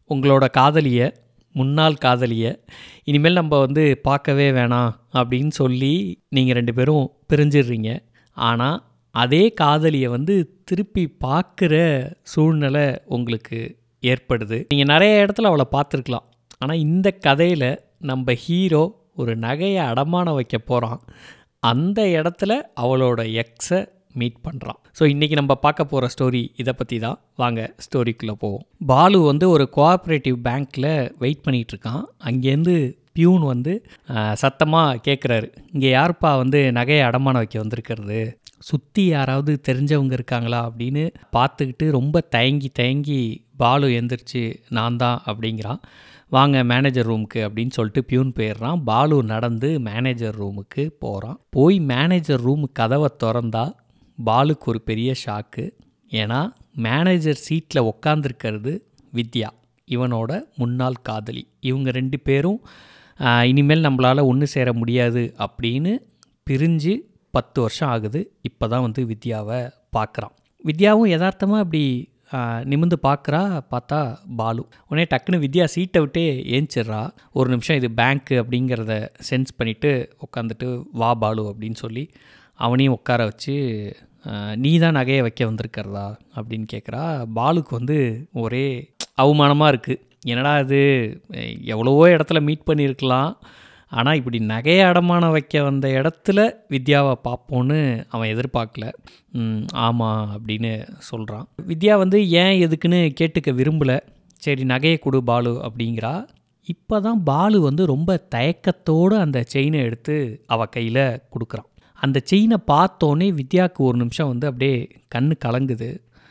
உங்களோட காதலியை முன்னாள் காதலியை இனிமேல் நம்ம வந்து பார்க்கவே வேணாம் அப்படின்னு சொல்லி நீங்கள் ரெண்டு பேரும் பிரிஞ்சிடுறீங்க ஆனால் அதே காதலியை வந்து திருப்பி பார்க்குற சூழ்நிலை உங்களுக்கு ஏற்படுது நீங்கள் நிறைய இடத்துல அவளை பார்த்துருக்கலாம் ஆனால் இந்த கதையில் நம்ம ஹீரோ ஒரு நகையை அடமானம் வைக்க போகிறான் அந்த இடத்துல அவளோட எக்ஸை மீட் பண்ணுறான் ஸோ இன்றைக்கி நம்ம பார்க்க போகிற ஸ்டோரி இதை பற்றி தான் வாங்க ஸ்டோரிக்குள்ளே போவோம் பாலு வந்து ஒரு கோஆப்ரேட்டிவ் பேங்க்கில் வெயிட் பண்ணிகிட்ருக்கான் அங்கேருந்து பியூன் வந்து சத்தமாக கேட்குறாரு இங்கே யாருப்பா வந்து நகையை அடமானம் வைக்க வந்திருக்கிறது சுற்றி யாராவது தெரிஞ்சவங்க இருக்காங்களா அப்படின்னு பார்த்துக்கிட்டு ரொம்ப தயங்கி தயங்கி பாலு எந்திரிச்சு நான் தான் அப்படிங்கிறான் வாங்க மேனேஜர் ரூமுக்கு அப்படின்னு சொல்லிட்டு பியூன் போயிடுறான் பாலு நடந்து மேனேஜர் ரூமுக்கு போகிறான் போய் மேனேஜர் ரூமு கதவை திறந்தா பாலுக்கு ஒரு பெரிய ஷாக்கு ஏன்னா மேனேஜர் சீட்டில் உக்காந்துருக்கிறது வித்யா இவனோட முன்னாள் காதலி இவங்க ரெண்டு பேரும் ஆஹ், இனிமேல் நம்மளால் ஒன்று சேர முடியாது அப்படின்னு பிரிஞ்சு பத்து வருஷம் ஆகுது இப்போ தான் வந்து வித்யாவை பார்க்குறான் வித்யாவும் யதார்த்தமாக அப்படி ஆஹ், நிமிர்ந்து பார்க்குறா பார்த்தா பாலு உடனே டக்குன்னு வித்யா சீட்டை விட்டே ஏஞ்சிடுறா ஒரு நிமிஷம் இது பேங்க்கு அப்படிங்கிறத சென்ஸ் பண்ணிவிட்டு உட்காந்துட்டு வா பாலு அப்படின்னு சொல்லி அவனையும் உட்கார வச்சு ஆஹ், நீ தான் நகையை வைக்க வந்திருக்கிறதா அப்படின்னு கேட்குறா பாலுக்கு வந்து ஒரே அவமானமாக இருக்குது என்னடா இது எ- எவ்வளவோ இடத்துல மீட் பண்ணியிருக்கலாம் ஆனால் இப்படி நகையை அடமானம் வைக்க வந்த இடத்துல வித்யாவை பார்ப்போன்னு அவன் எதிர்பார்க்கல ம், ஆமாம் அப்படின்னு சொல்கிறான் வித்யா வந்து ஏன் எதுக்குன்னு கேட்டுக்க விரும்பலை சரி நகையை கொடு பாலு அப்படிங்கிறா இப்போ தான் பாலு வந்து ரொம்ப தயக்கத்தோடு அந்த செயினை எடுத்து அவ கையில் கொடுக்குறான் அந்த செயினை பார்த்தோன்னே வித்யாவுக்கு ஒரு நிமிஷம் வந்து அப்படியே கண்ணு கலங்குது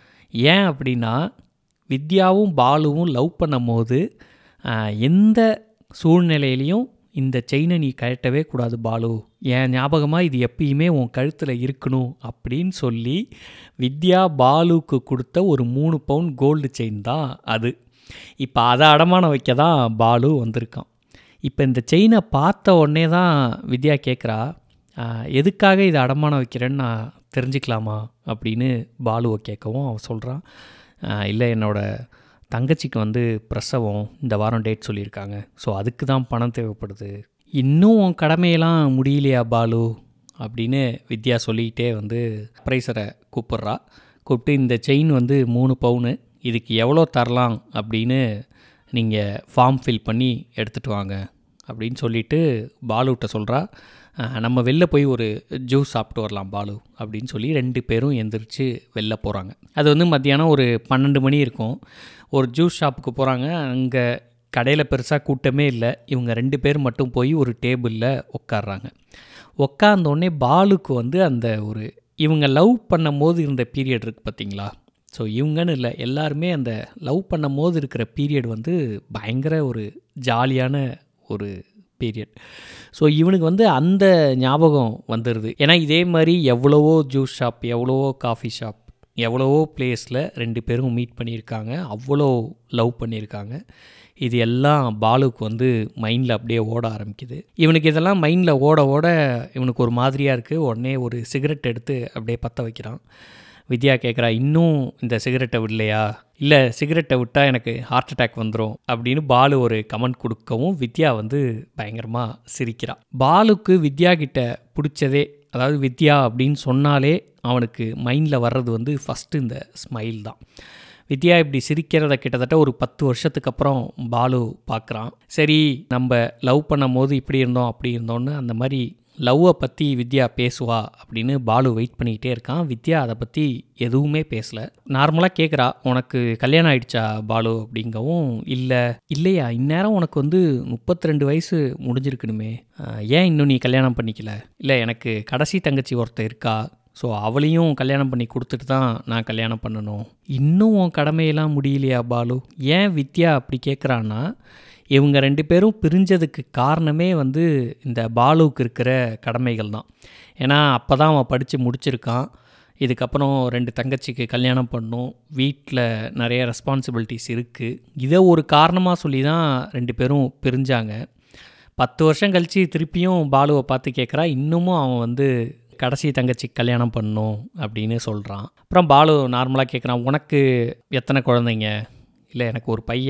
ஏன் அப்படின்னா வித்யாவும் பாலுவும் லவ் பண்ணும்போது ஆஹ், எந்த சூழ்நிலையிலையும் இந்த செயினை நீ கழட்டவே கூடாது பாலு என் ஞாபகமாக இது எப்பயுமே உன் கழுத்தில் இருக்கணும் அப்படின்னு சொல்லி வித்யா பாலுக்கு கொடுத்த ஒரு மூணு பவுன் கோல்டு செயின் தான் அது இப்போ அதை அடமானம் வைக்க தான் பாலு வந்திருக்கான் இப்போ இந்த செயினை பார்த்த உடனே தான் வித்யா கேட்குறா எதுக்காக இதை அடமானம் வைக்கிறேன்னு நான் தெரிஞ்சுக்கலாமா அப்படின்னு பாலுவை கேட்கவும் அவன் சொல்கிறான் இல்லை என்னோட தங்கச்சிக்கு வந்து பிரசவம் இந்த வாரம் டேட் சொல்லியிருக்காங்க ஸோ அதுக்கு தான் பணம் தேவைப்படுது இன்னும் உன் கடமையெல்லாம் முடியலையா பாலு அப்படின்னு வித்யா சொல்லிக்கிட்டே வந்து ப்ரைஸரை கூப்பிட்றா கூப்பிட்டு இந்த செயின் வந்து மூணு பவுனு இதுக்கு எவ்வளோ தரலாம் அப்படின்னு நீங்கள் ஃபார்ம் ஃபில் பண்ணி எடுத்துகிட்டு வாங்க அப்படின்னு சொல்லிட்டு பாலுகிட்ட சொல்கிறா நம்ம வெளில போய் ஒரு ஜூஸ் சாப்பிட்டு வரலாம் பாலு அப்படின்னு சொல்லி ரெண்டு பேரும் எந்திரிச்சு வெளில போகிறாங்க அது வந்து மத்தியானம் ஒரு பன்னெண்டு மணி இருக்கும் ஒரு ஜூஸ் ஷாப்புக்கு போகிறாங்க அங்கே கடையில் பெருசாக கூட்டமே இல்லை இவங்க ரெண்டு பேர் மட்டும் போய் ஒரு டேபிளில் உட்காடுறாங்க உட்காந்தோடனே பாலுக்கு வந்து அந்த ஒரு இவங்க லவ் பண்ணும் போது இருந்த பீரியட் இருக்குது பார்த்தீங்களா ஸோ இவங்கன்னு இல்லை எல்லாருமே அந்த லவ் பண்ணும் போது இருக்கிற பீரியட் வந்து பயங்கர ஒரு ஜாலியான ஒரு பீரியட் ஸோ இவனுக்கு வந்து அந்த ஞாபகம் வந்துடுது ஏன்னா இதே மாதிரி எவ்வளவோ ஜூஸ் ஷாப் எவ்வளவோ காஃபி ஷாப் எவ்வளவோ பிளேஸில் ரெண்டு பேரும் மீட் பண்ணியிருக்காங்க அவ்வளோ லவ் பண்ணியிருக்காங்க இது எல்லாம் பாலுக்கு வந்து மைண்டில் அப்படியே ஓட ஆரம்பிக்குது இவனுக்கு இதெல்லாம் மைண்டில் ஓட ஓட இவனுக்கு ஒரு மாதிரியாக இருக்குது உடனே ஒரு சிகரெட் எடுத்து அப்படியே பற்ற வைக்கிறான் வித்யா கேட்குறா இன்னும் இந்த சிகரெட்டை விடலையா இல்லை சிகரெட்டை விட்டால் எனக்கு ஹார்ட் அட்டாக் வந்துடும் அப்படின்னு பாலு ஒரு கமெண்ட் கொடுக்கவும் வித்யா வந்து பயங்கரமாக சிரிக்கிறா பாலுக்கு வித்யா கிட்ட பிடிச்சதே அதாவது வித்யா அப்படின்னு சொன்னாலே அவனுக்கு மைண்டில் வர்றது வந்து ஃபஸ்ட்டு இந்த ஸ்மைல் தான் வித்யா இப்படி சிரிக்கிறத கிட்டத்தட்ட ஒரு பத்து வருஷத்துக்கு அப்புறம் பாலு பார்க்குறான் சரி நம்ம லவ் பண்ணும் போது இப்படி இருந்தோம் அப்படி இருந்தோன்னு அந்த மாதிரி லவ்வை பற்றி வித்யா பேசுவா அப்படின்னு பாலு வெயிட் பண்ணிக்கிட்டே இருக்கான் வித்யா அதை பற்றி எதுவுமே பேசலை நார்மலாக கேட்குறா உனக்கு கல்யாணம் ஆயிடுச்சா பாலு அப்படிங்கவும் இல்லை இல்லையா இந்நேரம் உனக்கு வந்து முப்பத்தி ரெண்டு வயசு முடிஞ்சிருக்கணுமே ஆஹ், ஏன் இன்னும் நீ கல்யாணம் பண்ணிக்கல இல்லை எனக்கு கடைசி தங்கச்சி ஒருத்தர் இருக்கா ஸோ அவளையும் கல்யாணம் பண்ணி கொடுத்துட்டு தான் நான் கல்யாணம் பண்ணணும் இன்னும் உன் கடமையெல்லாம் முடியலையா பாலு ஏன் வித்யா அப்படி கேட்குறான்னா இவங்க ரெண்டு பேரும் பிரிஞ்சதுக்கு காரணமே வந்து இந்த பாலுவுக்கு இருக்கிற கடமைகள் தான் ஏன்னா அப்போ தான் அவன் படித்து முடிச்சிருக்கான் இதுக்கப்புறம் ரெண்டு தங்கச்சிக்கு கல்யாணம் பண்ணும் வீட்டில் நிறைய ரெஸ்பான்சிபிலிட்டிஸ் இருக்குது இதை ஒரு காரணமாக சொல்லி தான் ரெண்டு பேரும் பிரிஞ்சாங்க பத்து வருஷம் கழித்து திருப்பியும் பாலுவை பார்த்து கேட்குறா இன்னமும் அவன் வந்து கடைசி தங்கச்சி கல்யாணம் பண்ணணும் அப்படின்னு சொல்கிறான் அப்புறம் பாலு நார்மலாக கேட்குறான் உனக்கு எத்தனை குழந்தைங்க இல்லை எனக்கு ஒரு பையன்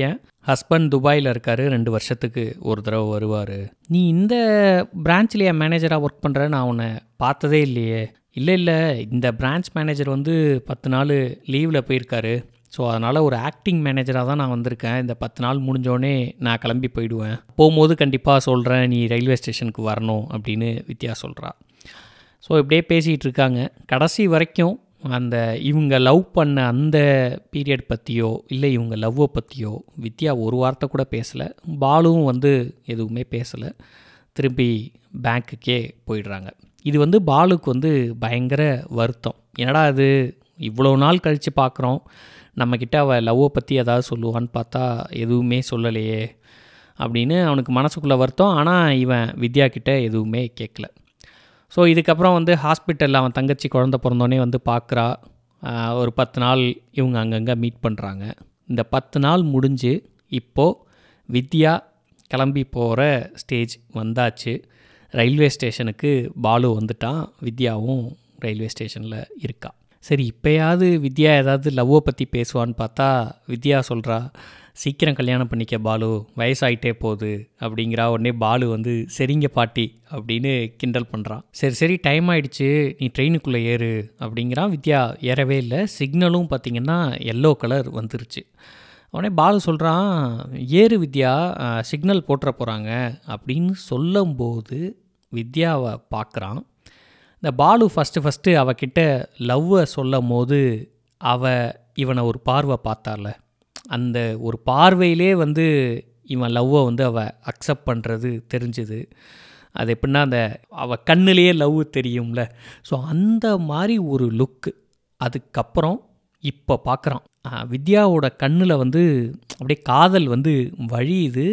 ஹஸ்பண்ட் துபாயில் இருக்கார் ரெண்டு வருஷத்துக்கு ஒரு தடவை வருவார் நீ இந்த பிரான்ச்லேயே மேனேஜராக ஒர்க் பண்ணுற நான் உன்னை பார்த்ததே இல்லையே இல்லை இல்லை இந்த பிரான்ச் மேனேஜர் வந்து பத்து நாள் லீவில் போயிருக்காரு ஸோ அதனால் ஒரு ஆக்டிங் மேனேஜராக தான் நான் வந்திருக்கேன் இந்த பத்து நாள் முடிஞ்சோடனே நான் கிளம்பி போயிடுவேன் போகும்போது கண்டிப்பாக சொல்கிறேன் நீ ரயில்வே ஸ்டேஷனுக்கு வரணும் அப்படின்னு வித்யா சொல்கிறா ஸோ இப்படியே பேசிகிட்டு இருக்காங்க கடைசி வரைக்கும் அந்த இவங்க லவ் பண்ண அந்த பீரியட் பற்றியோ இல்லை இவங்க லவ்வை பற்றியோ வித்யா ஒரு வார்த்தை கூட பேசலை பாலுவும் வந்து எதுவுமே பேசலை திருப்பி பேங்க்குக்கே போயிடுறாங்க இது வந்து பாலுக்கு வந்து பயங்கர வருத்தம் என்னடா அது இவ்வளோ நாள் கழித்து பார்க்குறோம் நம்மக்கிட்ட அவள் லவ்வை பற்றி ஏதாவது சொல்லுவான்னு பார்த்தா எதுவுமே சொல்லலையே அப்படின்னு அவனுக்கு மனசுக்குள்ளே வருத்தம் ஆனால் இவன் வித்யா கிட்ட எதுவுமே கேட்கல ஸோ இதுக்கப்புறம் வந்து ஹாஸ்பிட்டலில் அவன் தங்கச்சி குழந்த பிறந்தோடனே வந்து பார்க்குறா ஆஹ் ஒரு பத்து நாள் இவங்க அங்கங்கே மீட் பண்ணுறாங்க இந்த பத்து நாள் முடிஞ்சு இப்போது வித்யா கிளம்பி போகிற ஸ்டேஜ் வந்தாச்சு ரயில்வே ஸ்டேஷனுக்கு பாலு வந்துட்டான் வித்யாவும் ரயில்வே ஸ்டேஷனில் இருக்கா சரி இப்போயாவது வித்யா ஏதாவது லவ்வை பற்றி பேசுவான்னு பார்த்தா வித்யா சொல்கிறா சீக்கிரம் கல்யாணம் பண்ணிக்க பாலு வயசாயிட்டே போகுது அப்படிங்கிறா உடனே பாலு வந்து சரிங்க பாட்டி அப்படின்னு கிண்டல் பண்ணுறான் சரி சரி டைம் ஆயிடுச்சு நீ ட்ரெயினுக்குள்ளே ஏறு அப்படிங்கிறான் வித்யா ஏறவே இல்லை சிக்னலும் பார்த்திங்கன்னா எல்லோ கலர் வந்துருச்சு உடனே பாலு சொல்கிறான் ஏறு வித்யா சிக்னல் போட்டுற போகிறாங்க அப்படின்னு சொல்லும்போது வித்யாவை பார்க்குறான் இந்த பாலு ஃபஸ்ட்டு ஃபஸ்ட்டு அவகிட்ட லவ்வை சொல்லும் போது அவ இவனை ஒரு பார்வை பார்த்தால அந்த ஒரு பார்வையிலே வந்து இவன் லவ்வை வந்து அவள் அக்செப்ட் பண்ணுறது தெரிஞ்சுது அது எப்படின்னா அந்த அவள் கண்ணுலேயே லவ் தெரியும்ல ஸோ அந்த மாதிரி ஒரு லுக்கு அதுக்கப்புறம் இப்போ பார்க்குறான் வித்யாவோட கண்ணில் வந்து அப்படியே காதல் வந்து வழியுது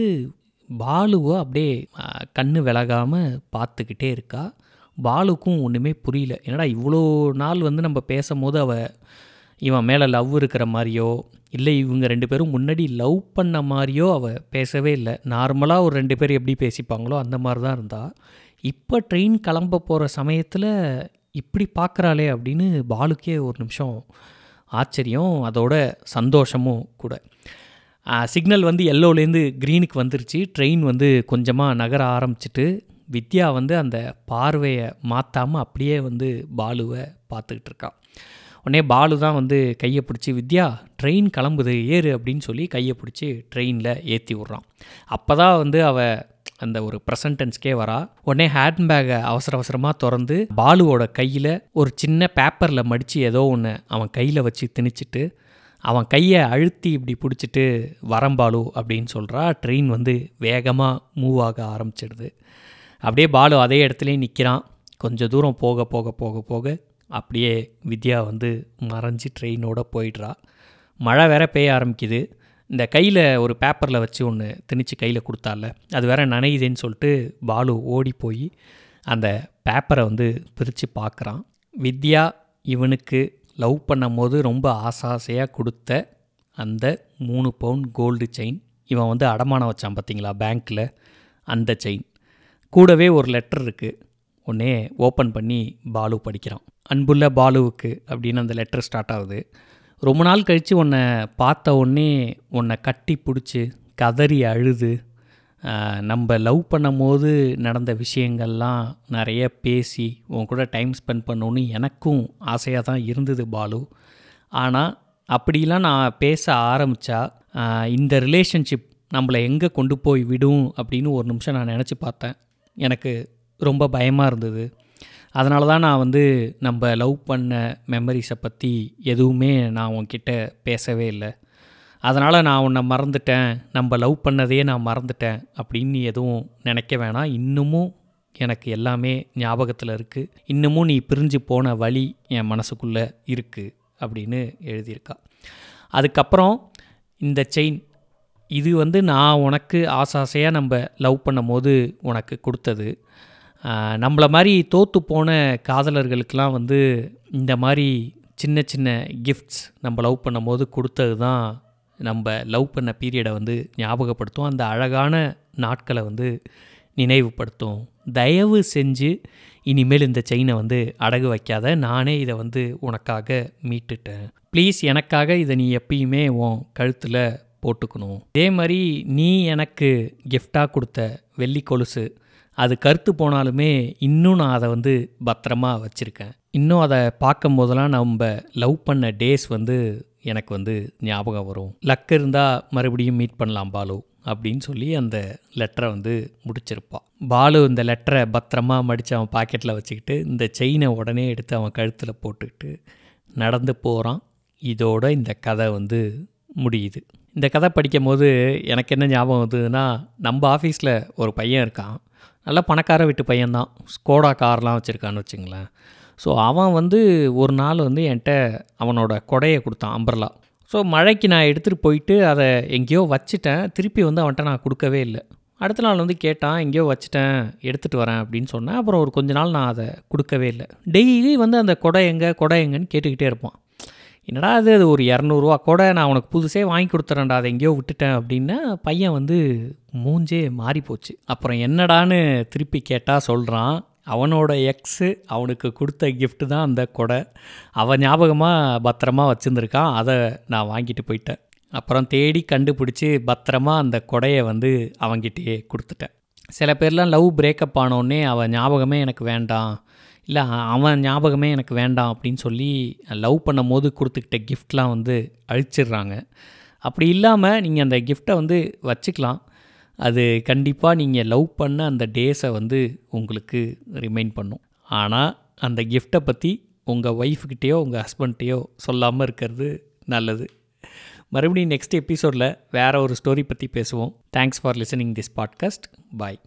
பாலுவை அப்படியே ஆ, கண்ணு விலகாமல் பார்த்துக்கிட்டே இருக்கா பாலுக்கும் ஒன்றுமே புரியல என்னடா இவ்வளோ நாள் வந்து நம்ம பேசும்போது அவள் இவன் மேலே லவ் இருக்கிற மாதிரியோ இல்லை இவங்க ரெண்டு பேரும் முன்னாடி லவ் பண்ண மாதிரியோ அவள் பேசவே இல்லை நார்மலாக ஒரு ரெண்டு பேர் எப்படி பேசிப்பாங்களோ அந்த மாதிரி தான் இருந்தா இப்போ ட்ரெயின் கிளம்ப போகிற சமயத்தில் இப்படி பார்க்குறாளே அப்படின்னு பாலுக்கே ஒரு நிமிஷம் ஆச்சரியம் அதோட சந்தோஷமும் கூட சிக்னல் வந்து எல்லோலேருந்து க்ரீனுக்கு வந்துருச்சு ட்ரெயின் வந்து கொஞ்சமாக நகர ஆரம்பிச்சிட்டு வித்யா வந்து அந்த பார்வையை மாற்றாமல் அப்படியே வந்து பாலுவை பார்த்துக்கிட்டு இருக்கான் உடனே பாலு தான் வந்து கையை பிடிச்சி வித்யா ட்ரெயின் கிளம்புது ஏறு அப்படின்னு சொல்லி கையை பிடிச்சி ட்ரெயினில் ஏற்றி விட்றான் அப்போ தான் வந்து அவள் அந்த ஒரு ப்ரெசன்டென்ஸ்க்கே வரா உடனே ஹேண்ட்பேக்கை அவசர அவசரமாக திறந்து பாலுவோட கையில் ஒரு சின்ன பேப்பரில் மடித்து ஏதோ ஒன்று அவன் கையில் வச்சு திணிச்சிட்டு அவன் கையை அழுத்தி இப்படி பிடிச்சிட்டு வரம்பாலு அப்படின்னு சொல்கிறா ட்ரெயின் வந்து வேகமாக மூவ் ஆக ஆரம்பிச்சிடுது அப்படியே பாலு அதே இடத்துலயே நிற்கிறான் கொஞ்சம் தூரம் போக போக போக போக அப்படியே வித்யா வந்து மறைஞ்சு ட்ரெயினோட போயிடுறா மழை வேற பெய்ய ஆரம்பிக்குது இந்த கையில் ஒரு பேப்பரில் வச்சு ஒன்று திணிச்சு கையில் கொடுத்தால அது வேற நனையுதேன்னு சொல்லிட்டு பாலு ஓடி போய் அந்த பேப்பரை வந்து பிரித்து பார்க்குறான் வித்யா இவனுக்கு லவ் பண்ணும்போது ரொம்ப ஆசாசையாக கொடுத்த அந்த மூணு பவுண்ட் கோல்டு செயின் இவன் வந்து அடமானம் வச்சான் பார்த்தீங்களா பேங்க்கில் அந்த செயின் கூடவே ஒரு லெட்டர் இருக்குது உடனே ஓப்பன் பண்ணி பாலு படிக்கிறான் அன்புள்ள பாலுவுக்கு அப்படின்னு அந்த லெட்டர் ஸ்டார்ட் ஆகுது ரொம்ப நாள் கழித்து உன்னை பார்த்த உடனே உன்னை கட்டி பிடிச்சி கதறி அழுது ஆஹ், நம்ம லவ் பண்ணும்போது நடந்த விஷயங்கள்லாம் நிறைய பேசி உன் கூட டைம் ஸ்பெண்ட் பண்ணணுன்னு எனக்கும் ஆசையாக தான் இருந்தது பாலு ஆனால் அப்படிலாம் நான் பேச ஆரம்பித்தா இந்த ரிலேஷன்ஷிப் நம்மளை எங்கே கொண்டு போய் விடும் அப்படின்னு ஒரு நிமிஷம் நான் நினச்சி பார்த்தேன் எனக்கு ரொம்ப பயமாக இருந்தது அதனால தான் நான் வந்து நம்ம லவ் பண்ண மெமரிஸை பற்றி எதுவுமே நான் உன்கிட்ட பேசவே இல்லை அதனால் நான் உன்னை மறந்துட்டேன் நம்ம லவ் பண்ணதையே நான் மறந்துட்டேன் அப்படின்னு நீ எதுவும் நினைக்க வேணாம் இன்னமும் எனக்கு எல்லாமே ஞாபகத்தில் இருக்குது இன்னமும் நீ பிரிஞ்சு போன வழி என் மனசுக்குள்ளே இருக்குது அப்படின்னு எழுதியிருக்கா அதுக்கப்புறம் இந்த செயின் இது வந்து நான் உனக்கு ஆசாசையாக நம்ம லவ் பண்ணும்போது உனக்கு கொடுத்தது ஆஹ், நம்மள மாதிரி தோற்று போன காதலர்களுக்கெல்லாம் வந்து இந்த மாதிரி சின்ன சின்ன கிஃப்ட்ஸ் நம்ம லவ் பண்ணும்போது கொடுத்தது தான் நம்ம லவ் பண்ண பீரியடை வந்து ஞாபகப்படுத்தும் அந்த அழகான நாட்களை வந்து நினைவுபடுத்தும் தயவு செஞ்சு இனிமேல் இந்த செயினை வந்து அடகு வைக்காத நானே இதை வந்து உனக்காக மீட்டுட்டேன் ப்ளீஸ் எனக்காக இதை நீ எப்பயுமே உன் கழுத்தில் போட்டுக்கணும் இதே மாதிரி நீ எனக்கு கிஃப்டாக கொடுத்த வெள்ளி கொலுசு அது கருத்து போனாலுமே இன்னும் நான் அதை வந்து பத்திரமா வச்சுருக்கேன் இன்னும் அதை பார்க்கும் போதெல்லாம் நம்ம லவ் பண்ண டேஸ் வந்து எனக்கு வந்து ஞாபகம் வரும் லக் இருந்தால் மறுபடியும் மீட் பண்ணலாம் பாலு அப்படின்னு சொல்லி அந்த லெட்டரை வந்து முடிச்சிருப்பான் பாலு இந்த லெட்டரை பத்திரமா மடித்து அவன் பாக்கெட்டில் வச்சுக்கிட்டு இந்த செயினை உடனே எடுத்து அவன் கழுத்தில் போட்டுக்கிட்டு நடந்து போகிறான் இதோட இந்த கதை வந்து முடியுது இந்த கதை படிக்கும் போது எனக்கு என்ன ஞாபகம் வந்ததுன்னா நம்ம ஆஃபீஸில் ஒரு பையன் இருக்கான் நல்ல பணக்கார வீட்டு பையன்தான் ஸ்கோடா கார்லாம் வச்சுருக்கான்னு வச்சுங்களேன் ஸோ அவன் வந்து ஒரு நாள் வந்து என்கிட்ட அவனோட கொடையை கொடுத்தான் அம்பர்லா ஸோ மழைக்கு நான் எடுத்துகிட்டு போயிட்டு அதை எங்கேயோ வச்சுட்டேன் திருப்பி வந்து அவன்கிட்ட நான் கொடுக்கவே இல்லை அடுத்த நாள் வந்து கேட்டான் எங்கேயோ வச்சுட்டேன் எடுத்துகிட்டு வரேன் அப்படின்னு சொன்னேன் அப்புறம் ஒரு கொஞ்ச நாள் நான் அதை கொடுக்கவே இல்லை டெய்லி வந்து அந்த கொடை எங்கே கொடை எங்கன்னு கேட்டுக்கிட்டே இருப்பான் என்னடா அது அது ஒரு இரநூறுவா கூட நான் உனக்கு புதுசே வாங்கி கொடுத்துறேன்டா அதை எங்கேயோ விட்டுட்டேன் அப்படின்னா பையன் வந்து மூஞ்சே மாறி போச்சு அப்புறம் என்னடான்னு திருப்பி கேட்டால் சொல்கிறான் அவனோட எக்ஸு அவனுக்கு கொடுத்த gift தான் அந்த கொடை அவன் ஞாபகமாக பத்திரமா வச்சுருந்துருக்கான் அதை நான் வாங்கிட்டு போயிட்டேன் அப்புறம் தேடி கண்டுபிடிச்சி பத்திரமா அந்த கொடையை வந்து அவன்கிட்டயே கொடுத்துட்டேன் சில பேர்லாம் லவ் பிரேக்கப் ஆனோடனே அவன் ஞாபகமே எனக்கு வேண்டாம் இல்லை அவன் ஞாபகமே எனக்கு வேண்டாம் அப்படின்னு சொல்லி லவ் பண்ணும் போது கொடுத்துக்கிட்ட கிஃப்ட்லாம் வந்து அழிச்சிடுறாங்க அப்படி இல்லாமல் நீங்கள் அந்த கிஃப்டை வந்து வச்சுக்கலாம் அது கண்டிப்பாக நீங்கள் லவ் பண்ண அந்த டேஸை வந்து உங்களுக்கு ரிமைண்ட் பண்ணும் ஆனால் அந்த கிஃப்டை பற்றி உங்கள் ஒய்ஃப்கிட்டேயோ உங்கள் ஹஸ்பண்ட்டையோ சொல்லாமல் இருக்கிறது நல்லது மறுபடியும் நெக்ஸ்ட் எபிசோடில் வேறு ஒரு ஸ்டோரி பற்றி பேசுவோம் thanks for listening this podcast bye